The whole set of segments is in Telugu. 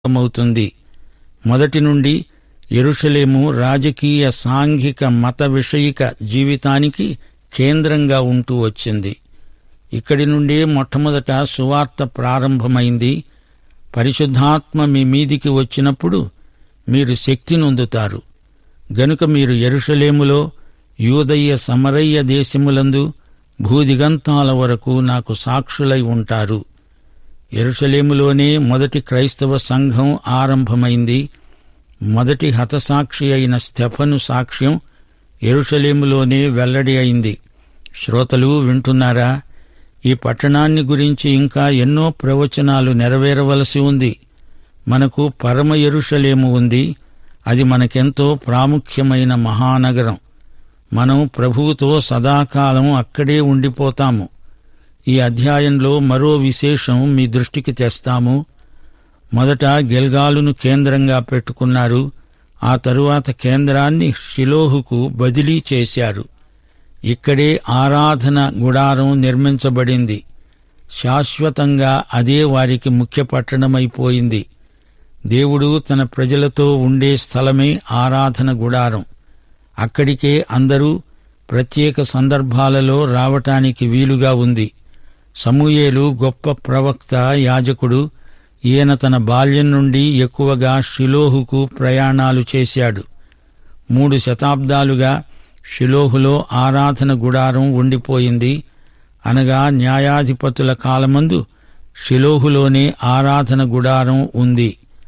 ప్రారంభమవుతుంది మొదటి నుండి యెరూషలేము రాజకీయ సాంఘిక మత విషయిక జీవితానికి కేంద్రంగా ఉంటూ వచ్చింది ఇక్కడి నుండే మొట్టమొదట సువార్త ప్రారంభమైంది పరిశుద్ధాత్మ మీ మీదికి వచ్చినప్పుడు మీరు శక్తి నొందుతారు గనుక మీరు యెరూషలేములో యూదయ్య సమరయ్య దేశములందు భూదిగంతాల వరకు నాకు సాక్షులై ఉంటారు యెరూషలేములోనే మొదటి క్రైస్తవ సంఘం ఆరంభమైంది మొదటి హతసాక్షి అయిన స్టెఫను సాక్ష్యం యెరూషలేములోనే వెల్లడి అయింది శ్రోతలు వింటున్నారా ఈ పట్టణాన్ని గురించి ఇంకా ఎన్నో ప్రవచనాలు నెరవేరవలసి ఉంది మనకు పరమ యెరూషలేము ఉంది అది మనకెంతో ప్రాముఖ్యమైన మహానగరం మనం ప్రభువుతో సదాకాలం అక్కడే ఉండిపోతాము ఈ అధ్యాయంలో మరో విశేషం మీ దృష్టికి తెస్తాము మొదట గెల్గాలును కేంద్రంగా పెట్టుకున్నారు ఆ తరువాత కేంద్రాన్ని షిలోహుకు బదిలీ చేశారు ఇక్కడే ఆరాధన గుడారం నిర్మించబడింది శాశ్వతంగా అదే వారికి ముఖ్య పట్టణమైపోయింది దేవుడు తన ప్రజలతో ఉండే స్థలమే ఆరాధన గుడారం అక్కడికే అందరూ ప్రత్యేక సందర్భాలలో రావటానికి వీలుగా ఉంది సమూయేలు గొప్ప ప్రవక్త యాజకుడు ఈయన తన బాల్యం నుండి ఎక్కువగా షిలోహుకు ప్రయాణాలు చేశాడు మూడు శతాబ్దాలుగా షిలోహులో ఆరాధన గుడారం ఉండిపోయింది అనగా న్యాయాధిపతుల కాలమందు షిలోహులోనే ఆరాధన గుడారం ఉంది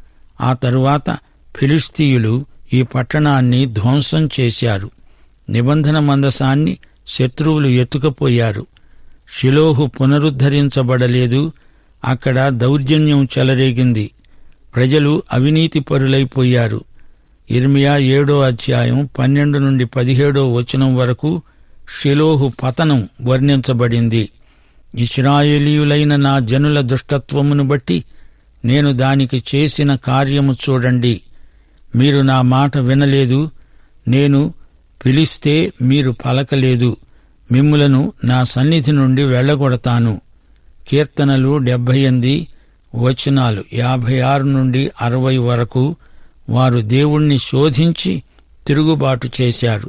ఆ తరువాత ఫిలిస్తీయులు ఈ పట్టణాన్ని ధ్వంసం చేశారు నిబంధన మందసాన్ని శత్రువులు ఎత్తుకపోయారు షిలోహు పునరుద్ధరించబడలేదు అక్కడ దౌర్జన్యం చెలరేగింది ప్రజలు అవినీతి పరులైపోయారు ఇర్మియా ఏడో అధ్యాయం పన్నెండు నుండి పదిహేడో వచనం వరకు షిలోహు పతనం వర్ణించబడింది ఇస్రాయేలీయులైన నా జనుల దుష్టత్వమును బట్టి నేను దానికి చేసిన కార్యము చూడండి మీరు నా మాట వినలేదు నేను పిలిస్తే మీరు పలకలేదు మిమ్ములను నా సన్నిధి నుండి వెళ్ళగొడతాను కీర్తనలు డెబ్బై ఎనిమిది వచనాలు యాభై ఆరు నుండి అరవై వరకు వారు దేవుణ్ణి శోధించి తిరుగుబాటు చేశారు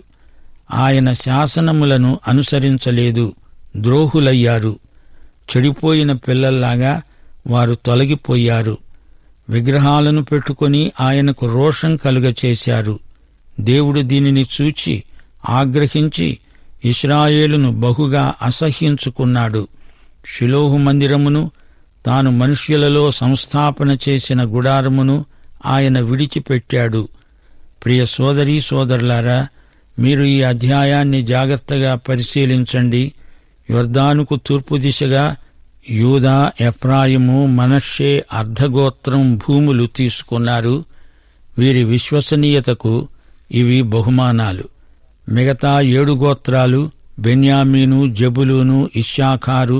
ఆయన శాసనములను అనుసరించలేదు ద్రోహులయ్యారు చెడిపోయిన పిల్లల్లాగా వారు తొలగిపోయారు విగ్రహాలను పెట్టుకుని ఆయనకు రోషం కలుగచేశారు దేవుడు దీనిని చూచి ఆగ్రహించి ఇస్రాయేలును బహుగా అసహ్యించుకున్నాడు షిలోహు మందిరమును తాను మనుష్యులలో సంస్థాపన చేసిన గుడారమును ఆయన విడిచిపెట్టాడు ప్రియ సోదరీ సోదరులారా మీరు ఈ అధ్యాయాన్ని జాగ్రత్తగా పరిశీలించండి యుర్దానుకు తూర్పు దిశగా యూదా ఎఫ్రాయిము మనషే అర్ధగోత్రం భూములు తీసుకున్నారు వీరి విశ్వసనీయతకు ఇవి బహుమానాలు మిగతా ఏడు గోత్రాలు బెన్యామీను జబులూను ఇషాఖారు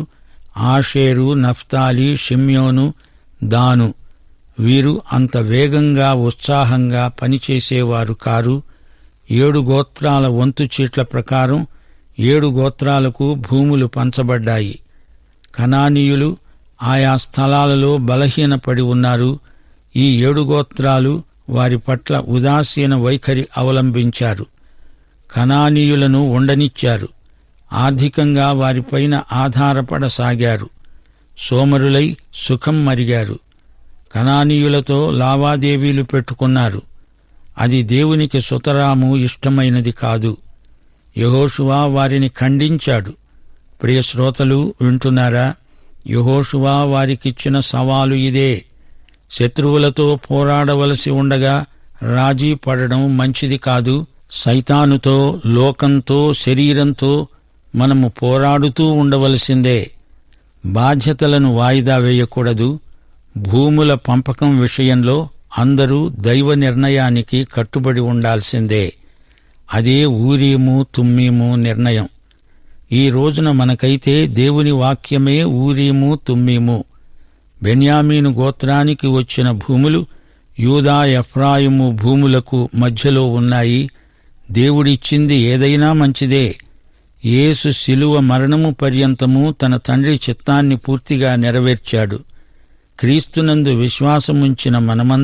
ఆషేరు నఫ్తాలి షిమ్యోను దాను వీరు అంత వేగంగా ఉత్సాహంగా పనిచేసేవారు కారు ఏడు గోత్రాల వంతు చీట్ల ప్రకారం ఏడు గోత్రాలకు భూములు పంచబడ్డాయి కనానీయులు ఆయా స్థలాలలో బలహీనపడి ఉన్నారు ఈ ఏడు గోత్రాలు వారి పట్ల ఉదాసీన వైఖరి అవలంబించారు కనానీయులను ఉండనిచ్చారు ఆర్థికంగా వారిపైన ఆధారపడసాగారు సోమరులై సుఖం మరిగారు కనానీయులతో లావాదేవీలు పెట్టుకున్నారు అది దేవునికి సుతరాము ఇష్టమైనది కాదు యహోషువా వారిని ఖండించాడు ప్రియ శ్రోతలు వింటున్నారా యహోషువా వారికిచ్చిన సవాలు ఇదే శత్రువులతో పోరాడవలసి ఉండగా రాజీ పడడం మంచిది కాదు సైతానుతో లోకంతో శరీరంతో మనము పోరాడుతూ ఉండవలసిందే బాధ్యతలను వాయిదా వేయకూడదు భూముల పంపకం విషయంలో అందరూ దైవ నిర్ణయానికి కట్టుబడి ఉండాల్సిందే అదే ఊరీము తుమ్మీము నిర్ణయం ఈ రోజున మనకైతే దేవుని వాక్యమే ఊరీము తుమ్మీము బెన్యామీను గోత్రానికి వచ్చిన భూములు యూదా ఎఫ్రాయిము భూములకు మధ్యలో ఉన్నాయి దేవుడిచ్చింది ఏదైనా మంచిదే యేసు శిలువ మరణము పర్యంతము తన తండ్రి చిత్తాన్ని పూర్తిగా నెరవేర్చాడు క్రీస్తునందు విశ్వాసముంచిన మనమందరం